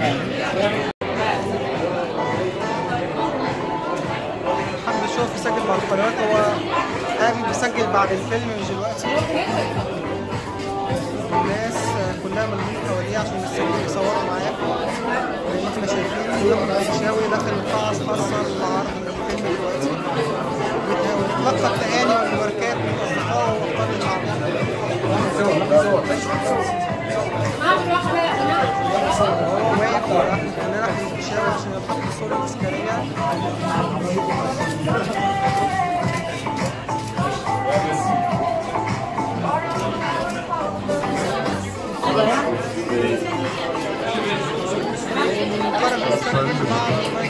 محمد شوف يسجل مع القنوات هو قام بيسجل بعد الفيلم مش دلوقتي الناس كلها ملمومة حواليه عشان يسجلوا يصوروا معاه زي ما احنا شايفين يوم الفيشاوي داخل القاعة خاصة لعرض الفيلم دلوقتي ويتلقى التهاني والمباركات من أصدقائه وأبطال العرض هو واقف ورا أحمد فنان أحمد الفيشاوي عشان يلتقط الصورة التذكارية خرج السنة مع